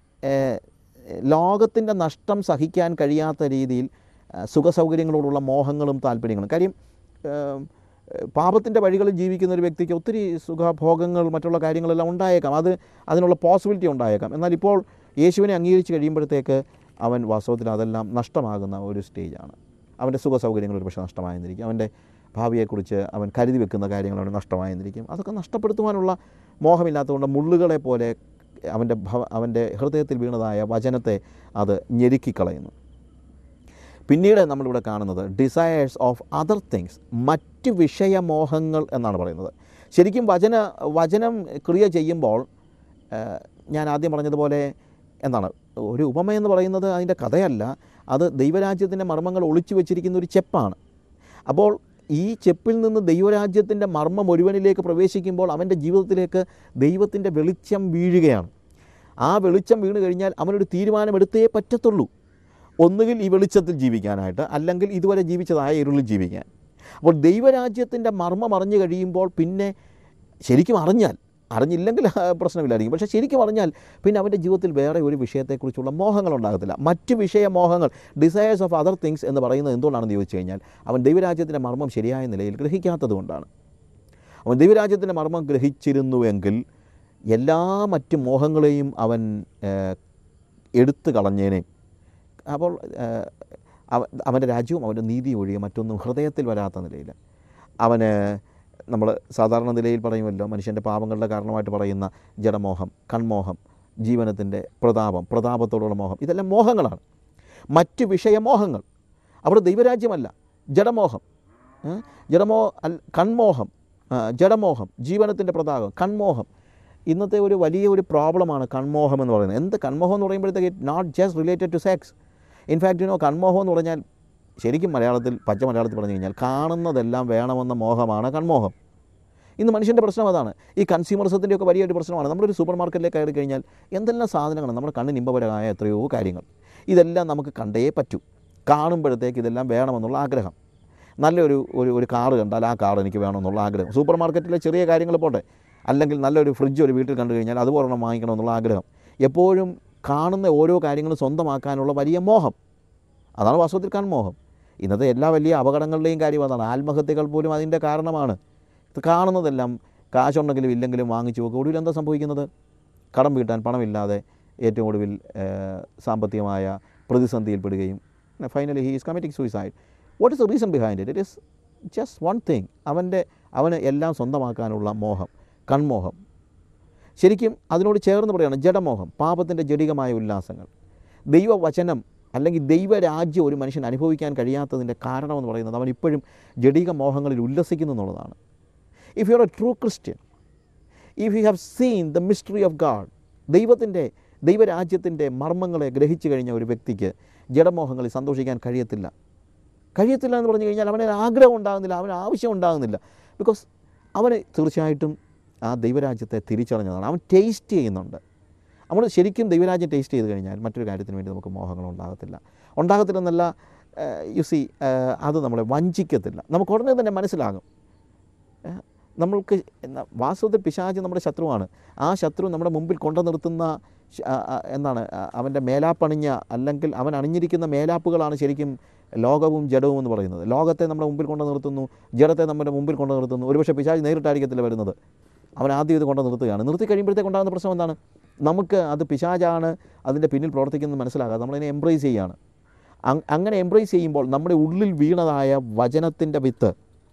ലോകത്തിൻ്റെ നഷ്ടം സഹിക്കാൻ കഴിയാത്ത രീതിയിൽ ആ, സുഖസൗകര്യങ്ങളോടുള്ള മോഹങ്ങളും താല്പര്യങ്ങളും കാര്യം പാപത്തിൻ്റെ വഴികളിൽ ജീവിക്കുന്ന ഒരു വ്യക്തിക്ക് ഒത്തിരി സുഖഭോഗങ്ങൾ മറ്റുള്ള കാര്യങ്ങളെല്ലാം ഉണ്ടായേക്കാം അത് അതിനുള്ള പോസിബിലിറ്റി ഉണ്ടായേക്കാം എന്നാൽ ഇപ്പോൾ യേശുവിനെ അംഗീകരിച്ച് കഴിയുമ്പോഴത്തേക്ക് അവൻ വാസ്തവത്തിൽ അതെല്ലാം നഷ്ടമാകുന്ന ഒരു സ്റ്റേജാണ് അവൻ്റെ സുഖ സൗകര്യങ്ങൾ ഒരു പക്ഷേ നഷ്ടമായെന്നിരിക്കും അവൻ്റെ ഭാവിയെക്കുറിച്ച് അവൻ കരുതി വെക്കുന്ന കാര്യങ്ങൾ അവന് നഷ്ടമായെന്നിരിക്കും അതൊക്കെ നഷ്ടപ്പെടുത്തുവാനുള്ള മോഹമില്ലാത്തതുകൊണ്ട് മുള്ളുകളെ പോലെ അവൻ്റെ ഭവ അവൻ്റെ ഹൃദയത്തിൽ വീണതായ വചനത്തെ അത് ഞെരുക്കിക്കളയുന്നു പിന്നീട് നമ്മളിവിടെ കാണുന്നത് ഡിസയേഴ്സ് ഓഫ് അതർ തിങ്സ് മറ്റ് വിഷയമോഹങ്ങൾ എന്നാണ് പറയുന്നത് ശരിക്കും വചന വചനം ക്രിയ ചെയ്യുമ്പോൾ ഏഹ്, ഞാൻ ആദ്യം പറഞ്ഞതുപോലെ എന്താണ് ഒരു ഉപമ എന്ന് പറയുന്നത് അതിൻ്റെ കഥയല്ല അത് ദൈവരാജ്യത്തിൻ്റെ മർമ്മങ്ങൾ ഒളിച്ചു വെച്ചിരിക്കുന്ന ഒരു ചെപ്പാണ് അപ്പോൾ ഈ ചെപ്പിൽ നിന്ന് ദൈവരാജ്യത്തിൻ്റെ മർമ്മം ഒരുവനിലേക്ക് പ്രവേശിക്കുമ്പോൾ അവൻ്റെ ജീവിതത്തിലേക്ക് ദൈവത്തിൻ്റെ വെളിച്ചം വീഴുകയാണ് ആ വെളിച്ചം വീണ് കഴിഞ്ഞാൽ അവനൊരു തീരുമാനമെടുത്തേ പറ്റത്തുള്ളൂ ഒന്നുകിൽ ഈ വെളിച്ചത്തിൽ ജീവിക്കാനായിട്ട് അല്ലെങ്കിൽ ഇതുവരെ ജീവിച്ചതായ ഇരുളിൽ ജീവിക്കാൻ അപ്പോൾ ദൈവരാജ്യത്തിൻ്റെ മർമ്മം അറിഞ്ഞു കഴിയുമ്പോൾ പിന്നെ ശരിക്കും അറിഞ്ഞാൽ അറിഞ്ഞില്ലെങ്കിൽ ആ, പ്രശ്നമില്ലായിരിക്കും പക്ഷേ ശരിക്കും അറിഞ്ഞാൽ പിന്നെ അവൻ്റെ ജീവിതത്തിൽ വേറെ ഒരു വിഷയത്തെക്കുറിച്ചുള്ള മോഹങ്ങൾ ഉണ്ടാകത്തില്ല മറ്റ് വിഷയ മോഹങ്ങൾ ഡിസയേഴ്സ് ഓഫ് അതർ തിങ്സ് എന്ന് പറയുന്നത് എന്തുകൊണ്ടാണെന്ന് ചോദിച്ചു കഴിഞ്ഞാൽ അവൻ ദൈവരാജ്യത്തിൻ്റെ മർമ്മം ശരിയായ നിലയിൽ ഗ്രഹിക്കാത്തത് കൊണ്ടാണ് അവൻ ദൈവരാജ്യത്തിൻ്റെ മർമ്മം ഗ്രഹിച്ചിരുന്നുവെങ്കിൽ എല്ലാ മറ്റ് മോഹങ്ങളെയും അവൻ ഏഹ്, എടുത്തു കളഞ്ഞേനെ അപ്പോൾ ഏഹ്, അവ അവൻ്റെ രാജ്യവും അവൻ്റെ നീതി ഒഴികെ മറ്റൊന്നും ഹൃദയത്തിൽ വരാത്ത നിലയിൽ അവന് നമ്മൾ സാധാരണ നിലയിൽ പറയുമല്ലോ മനുഷ്യൻ്റെ പാപങ്ങളുടെ കാരണമായിട്ട് പറയുന്ന ജഡമോഹം കൺമോഹം ജീവനത്തിൻ്റെ പ്രതാപം പ്രതാപത്തോടുള്ള മോഹം ഇതെല്ലാം മോഹങ്ങളാണ് മറ്റ് വിഷയമോഹങ്ങൾ അവിടെ ദൈവരാജ്യമല്ല ജഡമോഹം ഏ? ജഡമോ അൽ കൺമോഹം ആ, ജഡമോഹം ജീവനത്തിൻ്റെ പ്രതാപം കൺമോഹം ഇന്നത്തെ ഒരു വലിയ ഒരു പ്രോബ്ലമാണ് കൺമോഹം എന്ന് പറയുന്നത് എന്ത് കൺമോഹം എന്ന് പറയുമ്പോഴത്തേക്ക് not just related to sex in fact you know കൺമോഹം എന്ന് പറഞ്ഞാൽ ശരിക്കും മലയാളത്തിൽ പച്ച മലയാളത്തിൽ പറഞ്ഞു കഴിഞ്ഞാൽ കാണുന്നതെല്ലാം വേണമെന്ന മോഹമാണ് കൺമോഹം ഇന്ന് മനുഷ്യൻ്റെ പ്രശ്നം അതാണ് ഈ കൺസ്യൂമറിസത്തിൻ്റെ ഒക്കെ വലിയൊരു പ്രശ്നമാണ് നമ്മളൊരു സൂപ്പർ മാർക്കറ്റിലേക്ക് കയറി കഴിഞ്ഞാൽ എന്തെല്ലാം സാധനങ്ങളാണ് നമ്മുടെ കണ്ണിന് ഇമ്പപരമായ എത്രയോ കാര്യങ്ങൾ ഇതെല്ലാം നമുക്ക് കണ്ടേ പറ്റൂ കാണുമ്പോഴത്തേക്ക് ഇതെല്ലാം വേണമെന്നുള്ള ആഗ്രഹം നല്ലൊരു ഒരു ഒരു കാറ് കണ്ടാൽ ആ കാർ എനിക്ക് വേണമെന്നുള്ള ആഗ്രഹം സൂപ്പർ മാർക്കറ്റിലെ ചെറിയ കാര്യങ്ങൾ പോട്ടെ അല്ലെങ്കിൽ നല്ലൊരു ഫ്രിഡ്ജ് ഒരു വീട്ടിൽ കണ്ടു കഴിഞ്ഞാൽ അതുപോലെ വാങ്ങിക്കണമെന്നുള്ള ആഗ്രഹം എപ്പോഴും കാണുന്ന ഓരോ കാര്യങ്ങളും സ്വന്തമാക്കാനുള്ള വലിയ മോഹം അതാണ് വാസ്തവത്തിൽ കൺമോഹം ഇന്നത്തെ എല്ലാ വലിയ അപകടങ്ങളുടെയും കാര്യം അതാണ് ആത്മഹത്യകൾ പോലും അതിൻ്റെ കാരണമാണ് കാണുന്നതെല്ലാം കാശുണ്ടെങ്കിലും ഇല്ലെങ്കിലും വാങ്ങിച്ചു പോകും ഒടുവിൽ എന്താ സംഭവിക്കുന്നത് കടം വീട്ടാൻ പണമില്ലാതെ ഏറ്റവും ഒടുവിൽ ഏഹ്, സാമ്പത്തികമായ പ്രതിസന്ധിയിൽപ്പെടുകയും finally he is committing suicide what is the reason behind it it is just one thing അവൻ്റെ അവന് എല്ലാം സ്വന്തമാക്കാനുള്ള മോഹം കൺമോഹം ശരിക്കും അതിനോട് ചേർന്ന് പറയുകയാണ് ജഡമോഹം പാപത്തിൻ്റെ ജഡികമായ ഉല്ലാസങ്ങൾ ദൈവവചനം അല്ലെങ്കിൽ ദൈവരാജ്യം ഒരു മനുഷ്യൻ അനുഭവിക്കാൻ കഴിയാത്തതിൻ്റെ കാരണമെന്ന് പറയുന്നത് അവൻ ഇപ്പോഴും ജഡിക മോഹങ്ങളിൽ ഉല്ലസിക്കുന്നു എന്നുള്ളതാണ് if you are a true Christian if you have seen the mystery of God ദൈവത്തിൻ്റെ ദൈവരാജ്യത്തിൻ്റെ മർമ്മങ്ങളെ ഗ്രഹിച്ചു കഴിഞ്ഞ ഒരു വ്യക്തിക്ക് ജഡമോഹങ്ങളിൽ സന്തോഷിക്കാൻ കഴിയത്തില്ല കഴിയത്തില്ല എന്ന് പറഞ്ഞു കഴിഞ്ഞാൽ അവന് ആഗ്രഹം ഉണ്ടാകുന്നില്ല അവന് ആവശ്യം ഉണ്ടാകുന്നില്ല ബിക്കോസ് അവന് തീർച്ചയായിട്ടും ആ ദൈവരാജ്യത്തെ തിരിച്ചറിഞ്ഞതാണ് അവൻ ടേസ്റ്റ് ചെയ്യുന്നുണ്ട് നമ്മൾ ശരിക്കും ദൈവരാജ്യം ടേസ്റ്റ് ചെയ്ത് കഴിഞ്ഞാൽ മറ്റൊരു കാര്യത്തിന് വേണ്ടി നമുക്ക് മോഹങ്ങൾ ഉണ്ടാകത്തില്ല ഉണ്ടാകത്തില്ലെന്നല്ല യു സി അത് നമ്മളെ വഞ്ചിക്കത്തില്ല നമുക്ക് ഉടനെ തന്നെ മനസ്സിലാകും ഏഹ്, നമ്മൾക്ക് എന്ന- വാസ്തവത്തിൽ പിശാച് നമ്മുടെ ശത്രുവാണ് ആ ശത്രു നമ്മുടെ മുമ്പിൽ കൊണ്ടു നിർത്തുന്ന ശ- ആ, ആ, എന്താണ് ആ, അവൻ്റെ മേലാപ്പണിഞ്ഞ അല്ലെങ്കിൽ അവൻ അണിഞ്ഞിരിക്കുന്ന മേലാപ്പുകളാണ് ശരിക്കും ലോകവും ജഡവും എന്ന് പറയുന്നത് ലോകത്തെ നമ്മുടെ മുമ്പിൽ കൊണ്ടു നിർത്തുന്നു ജഡത്തെ നമ്മുടെ മുമ്പിൽ കൊണ്ടു നിർത്തുന്നു ഒരുപക്ഷെ പിശാച് നേരിട്ടായിരിക്കത്തില്ല വരുന്നത് അവൻ ആദ്യം ഇത് കൊണ്ടു നിർത്തുകയാണ് നിർത്തി കഴിയുമ്പോഴത്തേക്ക് ഉണ്ടാകുന്ന പ്രശ്നം എന്താണ് നമുക്ക് അത് പിശാചാണ് അതിൻ്റെ പിന്നിൽ പ്രവർത്തിക്കുന്നത് മനസ്സിലാകാതെ നമ്മളതിനെ എംബ്രേസ് ചെയ്യുകയാണ് അങ്- അങ്ങനെ എംബ്രേസ് ചെയ്യുമ്പോൾ നമ്മുടെ ഉള്ളിൽ വീണതായ വചനത്തിൻ്റെ വിത്ത്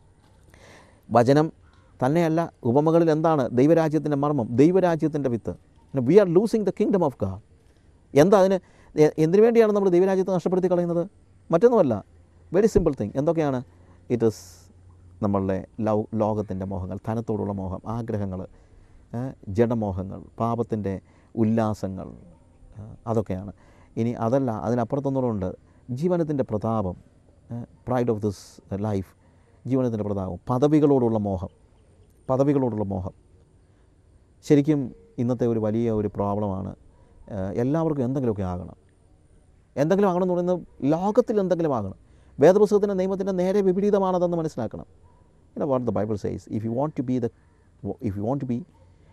വചനം തന്നെയല്ല ഉപമകളിൽ എന്താണ് ദൈവരാജ്യത്തിൻ്റെ മർമ്മം ദൈവരാജ്യത്തിൻ്റെ വിത്ത് we are losing the kingdom of God എന്താ അതിന് എ- എന്തിനു വേണ്ടിയാണ് നമ്മൾ ദൈവരാജ്യത്തെ നഷ്ടപ്പെടുത്തി കളയുന്നത് മറ്റൊന്നുമല്ല വെരി സിമ്പിൾ തിങ് എന്തൊക്കെയാണ് ഇറ്റ് ഇസ് നമ്മളുടെ ലൗ ലോകത്തിൻ്റെ മോഹങ്ങൾ ധനത്തോടുള്ള മോഹം ആഗ്രഹങ്ങൾ ജഡമോഹങ്ങൾ പാപത്തിൻ്റെ ഉല്ലാസങ്ങൾ ആ, അതൊക്കെയാണ് ഇനി അതല്ല അതിനപ്പുറത്തൊന്നുകൂടെ ജീവനത്തിൻ്റെ പ്രതാപം പ്രൈഡ് ഓഫ് ദിസ് ലൈഫ് ജീവനത്തിൻ്റെ പ്രതാപം പദവികളോടുള്ള മോഹം പദവികളോടുള്ള മോഹം ശരിക്കും ഇന്നത്തെ ഒരു വലിയ ഒരു പ്രോബ്ലമാണ് ഏഹ് എല്ലാവർക്കും എന്തെങ്കിലുമൊക്കെ ആകണം എന്തെങ്കിലും ആകണം എന്ന് പറയുന്നത് ലോകത്തിൽ എന്തെങ്കിലും ആകണം വേദപുസ്തകത്തിൻ്റെ നിയമത്തിൻ്റെ നേരെ വിപരീതമാണതെന്ന് മനസ്സിലാക്കണം പിന്നെ what the Bible says if you want to be the if you want to be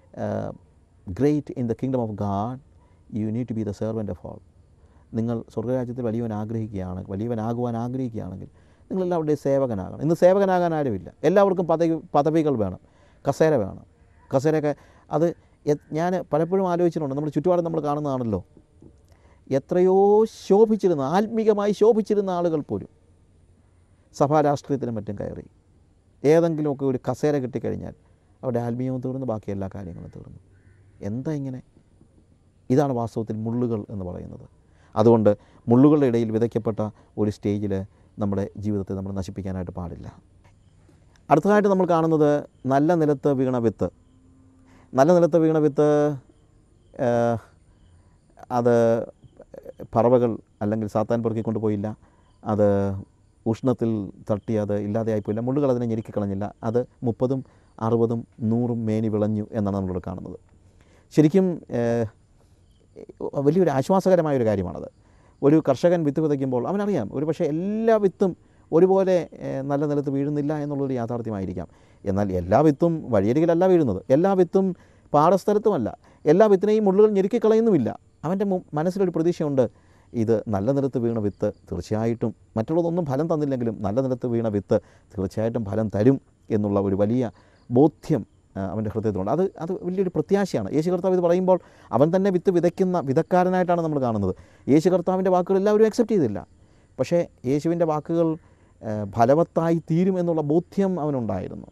great in the kingdom of God you need to be the servant of all നിങ്ങൾ സ്വർഗ്ഗരാജ്യത്തിൽ വലിയവൻ ആഗ്രഹിക്കുകയാണ് വലിയവനാകുവാൻ ആഗ്രഹിക്കുകയാണെങ്കിൽ നിങ്ങൾ എല്ലാവരുടെയും സേവകനാകണം ഇന്ന് സേവകനാകാൻ ആരുമില്ല എല്ലാവർക്കും പദവി പദവികൾ വേണം കസേര വേണം കസേരയൊക്കെ അത് ഞാൻ പലപ്പോഴും ആലോചിച്ചിട്ടുണ്ട് നമ്മുടെ ചുറ്റുപാടും നമ്മൾ കാണുന്നതാണല്ലോ എത്രയോ ശോഭിച്ചിരുന്ന ആത്മീകമായി ശോഭിച്ചിരുന്ന ആളുകൾ പോലും സഭാ രാഷ്ട്രീയത്തിലും മറ്റും കയറി ഏതെങ്കിലുമൊക്കെ ഒരു കസേര കിട്ടിക്കഴിഞ്ഞാൽ അവരുടെ ആത്മീയവും തീർന്നു ബാക്കി എല്ലാ കാര്യങ്ങളും തീർന്നു എന്താ ഇങ്ങനെ ഇതാണ് വാസ്തവത്തിൽ മുള്ളുകൾ എന്ന് പറയുന്നത് അതുകൊണ്ട് മുള്ളുകളുടെ ഇടയിൽ വിതയ്ക്കപ്പെട്ട ഒരു സ്റ്റേജിൽ നമ്മുടെ ജീവിതത്തെ നമ്മൾ നശിപ്പിക്കാനായിട്ട് പാടില്ല അടുത്തതായിട്ട് നമ്മൾ കാണുന്നത് നല്ല നിലത്ത് വീണ വിത്ത് നല്ല നിലത്ത് വീണ വിത്ത് ഏഹ്, അത് പറവകൾ അല്ലെങ്കിൽ സാത്താൻ പെറുക്കി കൊണ്ടുപോയില്ല അത് ഉഷ്ണത്തിൽ തട്ടി അത് ഇല്ലാതെയായിപ്പോയില്ല മുള്ളുകൾ അതിനെ ഞെരുക്കിക്കളഞ്ഞില്ല അത് മുപ്പതും അറുപതും നൂറും മേനി വിളഞ്ഞു എന്നാണ് നമ്മളിവിടെ കാണുന്നത് ശരിക്കും ഏഹ്, വലിയൊരു ആശ്വാസകരമായ ഒരു കാര്യമാണത് ഒരു കർഷകൻ വിത്ത് വിതയ്ക്കുമ്പോൾ അവനറിയാം ഒരു പക്ഷേ എല്ലാ വിത്തും ഒരുപോലെ ഏഹ്, നല്ല നിലത്ത് വീഴുന്നില്ല എന്നുള്ളൊരു യാഥാർത്ഥ്യമായിരിക്കാം എന്നാൽ എല്ലാ വിത്തും വഴിയരികിലല്ല വീഴുന്നത് എല്ലാ വിത്തും പാടസ്ഥലത്തുമല്ല എല്ലാ വിത്തിനെയും മുള്ളുകൾ ഞെരുക്കിക്കളയുന്നുമില്ല അവൻ്റെ മു- മനസ്സിലൊരു പ്രതീക്ഷയുണ്ട് ഇത് നല്ല നിലത്ത് വീണ വിത്ത് തീർച്ചയായിട്ടും മറ്റുള്ളതൊന്നും ഫലം തന്നില്ലെങ്കിലും നല്ല നിലത്ത് വീണ വിത്ത് തീർച്ചയായിട്ടും ഫലം തരും എന്നുള്ള ഒരു വലിയ ബോധ്യം ആ, അവൻ്റെ ഹൃദയത്തിലുണ്ട് അത് അത് വലിയൊരു പ്രത്യാശയാണ് യേശു കർത്താവ് ഇത് പറയുമ്പോൾ അവൻ തന്നെ വിത്ത് വിതയ്ക്കുന്ന വിതക്കാരനായിട്ടാണ് നമ്മൾ കാണുന്നത് യേശു കർത്താവിൻ്റെ വാക്കുകൾ എല്ലാവരും അക്സെപ്റ്റ് ചെയ്തില്ല പക്ഷേ യേശുവിൻ്റെ വാക്കുകൾ ആ, ഫലവത്തായി തീരും എന്നുള്ള ബോധ്യം അവനുണ്ടായിരുന്നു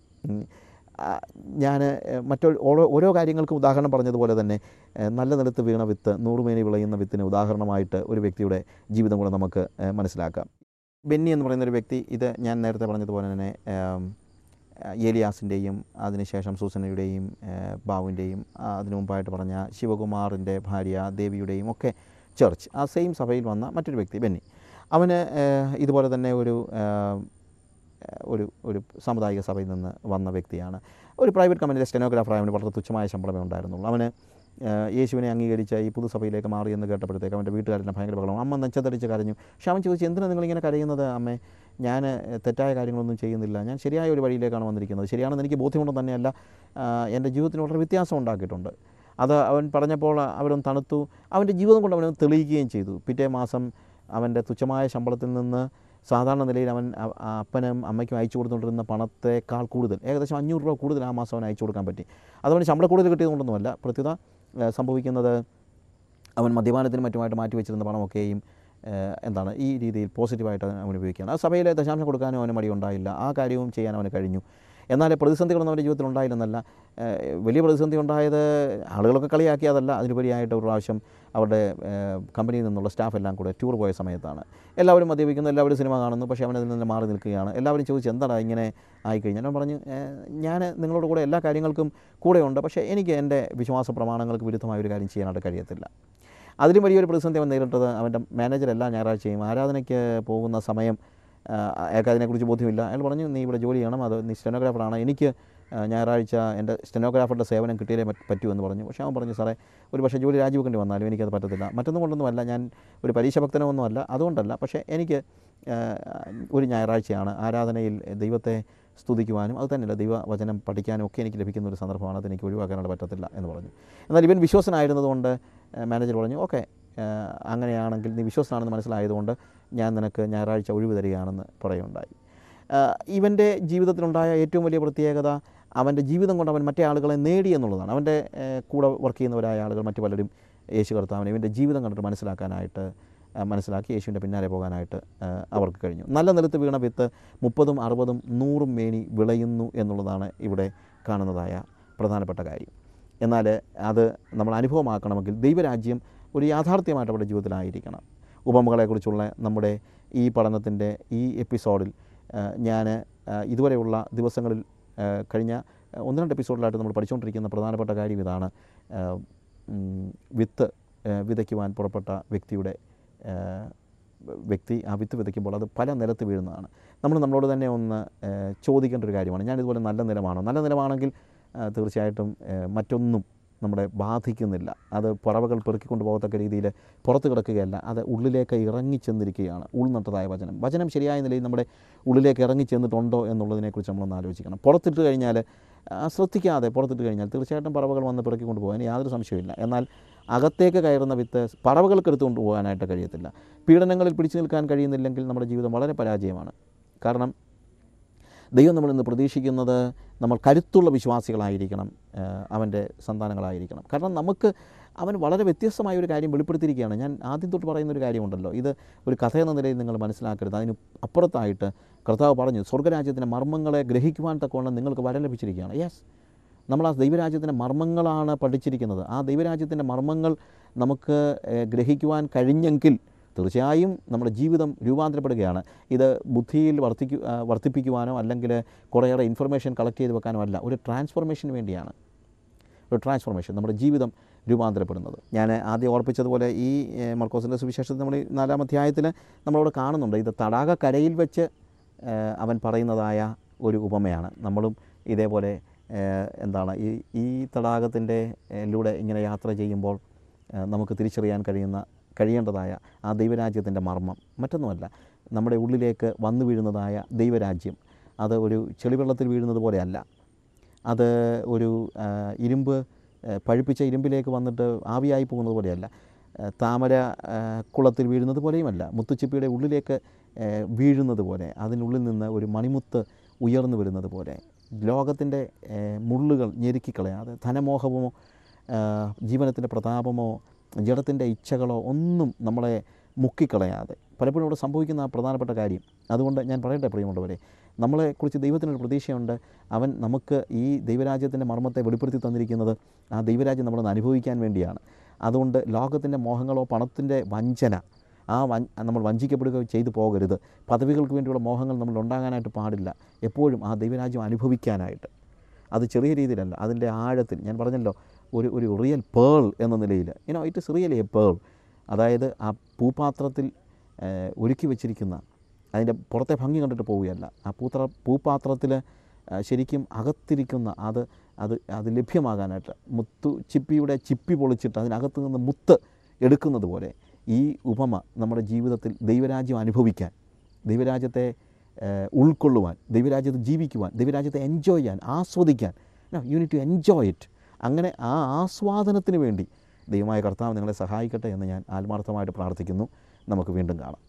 ഞാൻ മറ്റൊരു ഓരോ ഓരോ കാര്യങ്ങൾക്കും ഉദാഹരണം പറഞ്ഞതുപോലെ തന്നെ ആ, നല്ല നിലത്ത് വീണ വിത്ത് നൂറുമേനി വിളയുന്ന വിത്തിന് ഉദാഹരണമായിട്ട് ഒരു വ്യക്തിയുടെ ജീവിതം കൂടെ നമുക്ക് ആ, മനസ്സിലാക്കാം ബെന്നി എന്ന് പറയുന്ന ഒരു വ്യക്തി ഇത് ഞാൻ നേരത്തെ പറഞ്ഞതുപോലെ തന്നെ ആം, ഏലിയാസിൻ്റെയും അതിനുശേഷം സൂസനയുടെയും ഏഹ്, ബാബുവിൻ്റെയും ആ, അതിനു മുമ്പായിട്ട് പറഞ്ഞ ശിവകുമാറിൻ്റെ ഭാര്യ ദേവിയുടെയും ഒക്കെ ചർച്ച് ആ സെയിം സഭയിൽ വന്ന മറ്റൊരു വ്യക്തി ബെന്നി അവന് ഏഹ്, ഇതുപോലെ തന്നെ ഒരു ഏഹ്, ഒരു ഒരു സാമുദായിക സഭയിൽ നിന്ന് വന്ന വ്യക്തിയാണ് ഒരു പ്രൈവറ്റ് കമ്പനിയിലെ സ്റ്റെനോഗ്രാഫർ അവന് വളരെ തുച്ഛമായ ശമ്പളമേ ഉണ്ടായിരുന്നുള്ളൂ അവന് ഏഹ്, യേശുവിനെ അംഗീകരിച്ച ഈ പുതുസഭയിലേക്ക് മാറി എന്ന് കേട്ടപ്പോഴത്തേക്ക് അവൻ്റെ വീട്ടുകാരൻ്റെ ഭയങ്കര ബഹളം അമ്മ നെച്ചതടിച്ച് കരഞ്ഞു പക്ഷെ അവൻ ചോദിച്ചു എന്തിനാണ് നിങ്ങളിങ്ങനെ കരയുന്നത് അമ്മേ ഞാൻ ഏഹ്, തെറ്റായ കാര്യങ്ങളൊന്നും ചെയ്യുന്നില്ല ഞാൻ ശരിയായ ഒരു വഴിയിലേക്കാണ് വന്നിരിക്കുന്നത് ശരിയാണെന്ന് എനിക്ക് ബോധ്യമുണ്ടെന്ന് തന്നെയല്ല ആഹ്, എൻ്റെ ജീവിതത്തിന് വളരെ വ്യത്യാസം ഉണ്ടാക്കിയിട്ടുണ്ട് അത് അവൻ പറഞ്ഞപ്പോൾ അവരൊന്ന് തണുത്തു അവൻ്റെ ജീവിതം കൊണ്ട് അവനൊന്ന് തെളിയിക്കുകയും ചെയ്തു പിറ്റേ മാസം അവൻ്റെ തുച്ഛമായ ശമ്പളത്തിൽ നിന്ന് സാധാരണ നിലയിൽ അവൻ അ- ആ അപ്പനും അമ്മയ്ക്കും അയച്ചു കൊടുത്തുകൊണ്ടിരുന്ന പണത്തേക്കാൾ കൂടുതൽ ഏകദേശം അഞ്ഞൂറ് രൂപ കൂടുതൽ ആ മാസം അവൻ അയച്ചു കൊടുക്കാൻ പറ്റി അതവന് ശമ്പളം കൂടുതൽ കിട്ടിയതുകൊണ്ടൊന്നുമല്ല പ്രത്യുത ഏഹ്, സംഭവിക്കുന്നത് അവൻ മദ്യപാനത്തിനും മറ്റുമായിട്ട് മാറ്റി വെച്ചിരുന്ന പണമൊക്കെയും ഏഹ്, എന്താണ് ഈ രീതിയിൽ പോസിറ്റീവായിട്ട് അവൻ ഉപയോഗിക്കുകയാണ് ആ സഭയിലെ ദശാംശം കൊടുക്കാനും അവന് മടിയുണ്ടായില്ല ആ കാര്യവും ചെയ്യാൻ അവന് കഴിഞ്ഞു എന്നാൽ പ്രതിസന്ധികളൊന്നും അവൻ്റെ ജീവിതത്തിൽ ഉണ്ടായില്ലെന്നല്ല ഏഹ്, വലിയ പ്രതിസന്ധി ഉണ്ടായത് ആളുകളൊക്കെ കളിയാക്കിയതല്ല അതിനുപരിയായിട്ട് ഒരു പ്രാവശ്യം അവരുടെ ഏഹ്, കമ്പനിയിൽ നിന്നുള്ള സ്റ്റാഫ് എല്ലാം കൂടെ ടൂർ പോയ സമയത്താണ് എല്ലാവരും മദ്യപിക്കുന്നു എല്ലാവരും സിനിമ കാണുന്നു പക്ഷേ അവൻ അതിൽ നിന്ന് മാറി നിൽക്കുകയാണ് എല്ലാവരും ചോദിച്ചു എന്താണ് ഇങ്ങനെ ആയിക്കഴിഞ്ഞാൽ ഞാൻ പറഞ്ഞു ഏഹ്, ഞാൻ നിങ്ങളോട് കൂടെ എല്ലാ കാര്യങ്ങൾക്കും കൂടെയുണ്ട് പക്ഷേ എനിക്ക് എൻ്റെ വിശ്വാസ പ്രമാണങ്ങൾക്ക് വിരുദ്ധമായ ഒരു കാര്യം ചെയ്യാനായിട്ട് കഴിയത്തില്ല അതിലും വലിയൊരു പ്രതിസന്ധി അവൻ നേരിട്ടത് അവൻ്റെ മാനേജർ എല്ലാ ഞായറാഴ്ചയും ആരാധനയ്ക്ക് പോകുന്ന സമയം ആ, അയാൾക്ക് അതിനെക്കുറിച്ച് ബോധ്യമില്ല അയാൾ പറഞ്ഞു നീ ഇവിടെ ജോലി ചെയ്യണം അത് നീ സ്റ്റെനോഗ്രാഫറാണ് എനിക്ക് ആ, ഞായറാഴ്ച എൻ്റെ സ്റ്റെനോഗ്രാഫറുടെ സേവനം കിട്ടിയാലേ പറ്റ- പറ്റൂ എന്ന് പറഞ്ഞു പക്ഷേ അവൻ പറഞ്ഞു സാറേ ഒരു പക്ഷേ ജോലി രാജിവെക്കേണ്ടി വന്നാലും എനിക്കത് പറ്റത്തില്ല മറ്റൊന്നും കൊണ്ടൊന്നുമല്ല ഞാൻ ഒരു പരീക്ഷ ഭക്തനൊന്നുമല്ല അതുകൊണ്ടല്ല പക്ഷേ എനിക്ക് ആ, ഒരു ഞായറാഴ്ചയാണ് ആരാധനയിൽ ദൈവത്തെ സ്തുതിക്കുവാനും അത് തന്നെയല്ല ദൈവവചനം പഠിക്കാനും ഒക്കെ എനിക്ക് ലഭിക്കുന്ന ഒരു സന്ദർഭമാണ് അത് എനിക്ക് ഒഴിവാക്കാനായിട്ട് പറ്റത്തില്ല എന്ന് പറഞ്ഞു എന്നാൽ ഇവൻ വിശ്വസനായിരുന്നതുകൊണ്ട് മാനേജർ പറഞ്ഞു ഓക്കെ അങ്ങനെയാണെങ്കിൽ നീ വിശ്വസനാണെന്ന് മനസ്സിലായതുകൊണ്ട് ഞാൻ നിനക്ക് ഞായറാഴ്ച ഒഴിവ് തരികയാണെന്ന് പറയുകയുണ്ടായി ആഹ് ഇവൻ്റെ ജീവിതത്തിലുണ്ടായ ഏറ്റവും വലിയ പ്രത്യേകത അവൻ്റെ ജീവിതം കൊണ്ട് അവൻ മറ്റേ ആളുകളെ നേടി എന്നുള്ളതാണ് അവൻ്റെ ഏഹ്, കൂടെ വർക്ക് ചെയ്യുന്നവരായ ആളുകൾ മറ്റു പലരും യേശു കർത്താവിനെ ഇവൻ്റെ ജീവിതം കണ്ടിട്ട് മനസ്സിലാക്കാനായിട്ട് ആഹ്, മനസ്സിലാക്കി യേശുവിൻ്റെ പിന്നാലെ പോകാനായിട്ട് ആഹ്, അവർക്ക് കഴിഞ്ഞു നല്ല നിലത്ത് വീണ വിത്ത് മുപ്പതും അറുപതും നൂറും മേനി വിളയുന്നു എന്നുള്ളതാണ് ഇവിടെ കാണുന്നതായ പ്രധാനപ്പെട്ട കാര്യം എന്നാൽ അത് നമ്മൾ അനുഭവമാക്കണമെങ്കിൽ ദൈവരാജ്യം ഒരു യാഥാർത്ഥ്യമായിട്ട് നമ്മുടെ ജീവിതത്തിലായിരിക്കണം ഉപമകളെക്കുറിച്ചുള്ള നമ്മുടെ ഈ പഠനത്തിൻ്റെ ഈ എപ്പിസോഡിൽ ഞാൻ ഇതുവരെയുള്ള ദിവസങ്ങളിൽ ആ, കഴിഞ്ഞ ആ, ഒന്ന് രണ്ട് എപ്പിസോഡിലായിട്ട് നമ്മൾ പഠിച്ചുകൊണ്ടിരിക്കുന്ന പ്രധാനപ്പെട്ട കാര്യം ഇതാണ് ആ, ഉം, വിത്ത് ആ, വിതയ്ക്കുവാൻ പുറപ്പെട്ട വ്യക്തിയുടെ ആ, വ്യക്തി ആ വിത്ത് വിതയ്ക്കുമ്പോൾ അത് പല നിലത്ത് വീഴുന്നതാണ് നമ്മൾ നമ്മളോട് തന്നെ ഒന്ന് ആ, ചോദിക്കേണ്ട ഒരു കാര്യമാണ് ഞാനിതുപോലെ നല്ല നിലമാണോ നല്ല നിലമാണെങ്കിൽ ആ, തീർച്ചയായിട്ടും ആ, മറ്റൊന്നും നമ്മളെ ബാധിക്കുന്നില്ല അത് പറവകൾ പെറുക്കിക്കൊണ്ട് പോകത്തക്ക രീതിയിൽ പുറത്ത് കിടക്കുകയല്ല അത് ഉള്ളിലേക്ക് ഇറങ്ങിച്ചെന്നിരിക്കുകയാണ് ഉൾനട്ടതായ വചനം വചനം ശരിയായ നിലയിൽ നമ്മുടെ ഉള്ളിലേക്ക് ഇറങ്ങിച്ചെന്നിട്ടുണ്ടോ എന്നുള്ളതിനെക്കുറിച്ച് നമ്മളൊന്ന് ആലോചിക്കണം പുറത്തിട്ട് കഴിഞ്ഞാൽ ആ, ശ്രദ്ധിക്കാതെ പുറത്തിട്ട് കഴിഞ്ഞാൽ തീർച്ചയായിട്ടും പറവകൾ വന്ന് പെറുക്കിക്കൊണ്ട് പോകാൻ യാതൊരു സംശയമില്ല എന്നാൽ അകത്തേക്ക് കയറുന്ന വിത്ത് പറവകൾക്ക് എടുത്തുകൊണ്ട് പോകാനായിട്ട് കഴിയത്തില്ല പീഡനങ്ങളിൽ പിടിച്ചു നിൽക്കാൻ കഴിയുന്നില്ലെങ്കിൽ നമ്മുടെ ജീവിതം വളരെ പരാജയമാണ് കാരണം ദൈവം നമ്മൾ ഇന്ന് പ്രതീക്ഷിക്കുന്നത് നമ്മൾ കരുത്തുള്ള വിശ്വാസികളായിരിക്കണം ആ, അവൻ്റെ സന്താനങ്ങളായിരിക്കണം കാരണം നമുക്ക് അവൻ വളരെ വ്യത്യസ്തമായ ഒരു കാര്യം വെളിപ്പെടുത്തിയിരിക്കുകയാണ് ഞാൻ ആദ്യം തൊട്ട് പറയുന്ന ഒരു കാര്യമുണ്ടല്ലോ ഇത് ഒരു കഥ എന്ന നിലയിൽ നിങ്ങൾ മനസ്സിലാക്കരുത് അതിന് അപ്പുറത്തായിട്ട് കർത്താവ് പറഞ്ഞു സ്വർഗ്ഗരാജ്യത്തിൻ്റെ മർമ്മങ്ങളെ ഗ്രഹിക്കുവാൻ തക്കവണ്ണം നിങ്ങൾക്ക് വരം ലഭിച്ചിരിക്കുകയാണ് യെസ് നമ്മൾ ആ ദൈവരാജ്യത്തിൻ്റെ മർമ്മങ്ങളാണ് പഠിച്ചിരിക്കുന്നത് ആ ദൈവരാജ്യത്തിൻ്റെ മർമ്മങ്ങൾ നമുക്ക് ഏഹ്, ഗ്രഹിക്കുവാൻ കഴിഞ്ഞെങ്കിൽ തീർച്ചയായും നമ്മുടെ ജീവിതം രൂപാന്തരപ്പെടുകയാണ് ഇത് ബുദ്ധിയിൽ വർദ്ധിക്കു ആ, വർദ്ധിപ്പിക്കുവാനോ അല്ലെങ്കിൽ കുറേയേറെ ഇൻഫർമേഷൻ കളക്ട് ചെയ്ത് വെക്കാനോ അല്ല ഒരു ട്രാൻസ്ഫോർമേഷന് വേണ്ടിയാണ് ഒരു ട്രാൻസ്ഫോർമേഷൻ നമ്മുടെ ജീവിതം രൂപാന്തരപ്പെടുന്നത് ഞാൻ ആദ്യം ഓർപ്പിച്ചതുപോലെ ഈ ഏഹ്, മർക്കോസിൻ്റെ സുവിശേഷത്തിൽ നമ്മൾ ഈ നാലാം അധ്യായത്തിൽ നമ്മളവിടെ കാണുന്നുണ്ട് ഇത് തടാക കരയിൽ വെച്ച് ഏഹ്, അവൻ പറയുന്നതായ ഒരു ഉപമയാണ് നമ്മളും ഇതേപോലെ ഏഹ്, എന്താണ് ഈ ഈ തടാകത്തിൻ്റെ ഏഹ്, ലൂടെ ഇങ്ങനെ യാത്ര ചെയ്യുമ്പോൾ ഏഹ്, നമുക്ക് തിരിച്ചറിയാൻ കഴിയുന്ന കഴിയേണ്ടതായ ആ ദൈവരാജ്യത്തിൻ്റെ മർമ്മം മറ്റൊന്നുമല്ല നമ്മുടെ ഉള്ളിലേക്ക് വന്നു വീഴുന്നതായ ദൈവരാജ്യം അത് ഒരു ചെളിവെള്ളത്തിൽ വീഴുന്നത് പോലെയല്ല അത് ഒരു ആ, ഇരുമ്പ് ആ, പഴുപ്പിച്ച ഇരുമ്പിലേക്ക് വന്നിട്ട് ആവിയായി പോകുന്നത് പോലെയല്ല ആ, താമര ആ, കുളത്തിൽ വീഴുന്നത് പോലെയുമല്ല മുത്തുച്ചിപ്പിയുടെ ഉള്ളിലേക്ക് ആ, വീഴുന്നത് പോലെ അതിനുള്ളിൽ നിന്ന് ഒരു മണിമുത്ത് ഉയർന്നു വരുന്നത് പോലെ ലോകത്തിൻ്റെ ആ, മുള്ളുകൾ ഞെരുക്കിക്കളയാതെ ധനമോഹമോ ആ, ജീവനത്തിൻ്റെ പ്രതാപമോ ജഡത്തിൻ്റെ ഇച്ഛകളോ ഒന്നും നമ്മളെ മുക്കിക്കളയാതെ പലപ്പോഴും ഇവിടെ സംഭവിക്കുന്ന ആ പ്രധാനപ്പെട്ട കാര്യം അതുകൊണ്ട് ഞാൻ പറയട്ടെ പ്രിയമുള്ളവരെ നമ്മളെക്കുറിച്ച് ദൈവത്തിനൊരു പ്രതീക്ഷയുണ്ട് അവൻ നമുക്ക് ഈ ദൈവരാജ്യത്തിൻ്റെ മർമ്മത്തെ വെളിപ്പെടുത്തി തന്നിരിക്കുന്നത് ആ ദൈവരാജ്യം നമ്മളൊന്ന് അനുഭവിക്കാൻ വേണ്ടിയാണ് അതുകൊണ്ട് ലോകത്തിൻ്റെ മോഹങ്ങളോ പണത്തിൻ്റെ വഞ്ചന ആ വൻ നമ്മൾ വഞ്ചിക്കപ്പെടുകയോ ചെയ്തു പോകരുത് പദവികൾക്ക് വേണ്ടിയുള്ള മോഹങ്ങൾ നമ്മൾ ഉണ്ടാകാനായിട്ട് പാടില്ല എപ്പോഴും ആ ദൈവരാജ്യം അനുഭവിക്കാനായിട്ട് അത് ചെറിയ രീതിയിലല്ല അതിൻ്റെ ആഴത്തിൽ ഞാൻ പറഞ്ഞല്ലോ ഒരു ഒരു റിയൽ പേൾ എന്ന നിലയിൽ you know it is really a pearl അതായത് ആ പൂപാത്രത്തിൽ ഏഹ്, ഒരുക്കി വെച്ചിരിക്കുന്ന അതിൻ്റെ പുറത്തെ ഭംഗി കണ്ടിട്ട് പോവുകയല്ല ആ പൂത്ര പൂപാത്രത്തിൽ ഏഹ്, ശരിക്കും അകത്തിരിക്കുന്ന അത് അത് അത് ലഭ്യമാകാനായിട്ട് മുത്തു ചിപ്പിയുടെ ചിപ്പി പൊളിച്ചിട്ട് അതിനകത്ത് നിന്ന് മുത്ത് എടുക്കുന്നത് പോലെ ഈ ഉപമ നമ്മുടെ ജീവിതത്തിൽ ദൈവരാജ്യം അനുഭവിക്കാൻ ദൈവരാജ്യത്തെ ഏഹ്, ഉൾക്കൊള്ളുവാൻ ദൈവരാജ്യത്ത് ജീവിക്കുവാൻ ദൈവരാജ്യത്തെ എൻജോയ് ചെയ്യാൻ ആസ്വദിക്കാൻ you need to enjoy it അങ്ങനെ ആ ആസ്വാദനത്തിന് വേണ്ടി ദൈവമായ കർത്താവ് നിങ്ങളെ സഹായിക്കട്ടെ എന്ന് ഞാൻ ആത്മാർത്ഥമായിട്ട് പ്രാർത്ഥിക്കുന്നു നമുക്ക് വീണ്ടും കാണാം